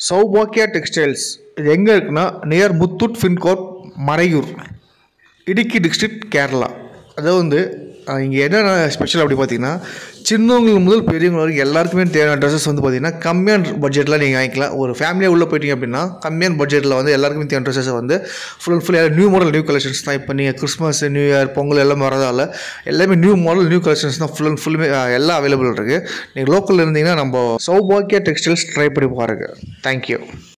சௌபாக்கியா textiles இது எங்கே இருக்குன்னா நியர் முத்தூட் ஃபின்கோர்ட் மறையூர் இடுக்கி டிஸ்ட்ரிக்ட் கேரளா அதாவது வந்து இங்கே என்னென்ன ஸ்பெஷல் அப்படி பார்த்தீங்கன்னா சின்னவங்களுக்கு முதல் பெரியவங்க வரைக்கும் எல்லாருக்குமே தேவையான ட்ரெஸ்ஸஸ் வந்து பார்த்தீங்கன்னா கம்மியான பட்ஜெட்டில் நீங்கள் வாங்கிக்கலாம் ஒரு ஃபேமிலியாக உள்ளே போயிட்டீங்க அப்படின்னா கம்மியான பட்ஜெட்டில் வந்து எல்லாருக்குமே தேவையான ட்ரெஸ்ஸஸ் வந்து full and full new model new collections தான் இப்போ நீங்கள் கிறிஸ்மஸ் நியூ இயர் பொங்கல் எல்லாம் வரதால எல்லாமே நியூ மாடல் நியூ கலெக்ஷன்ஸ் தான் ஃபுல் அண்ட் ஃபுல்லுமே எல்லாம் அவைலபிள் இருக்குது நீங்கள் லோக்கலில் இருந்தீங்கன்னா நம்ம சௌபாக்கியா டெக்ஸ்டைல்ஸ் ட்ரை பண்ணி பாருங்கள் தேங்க்யூ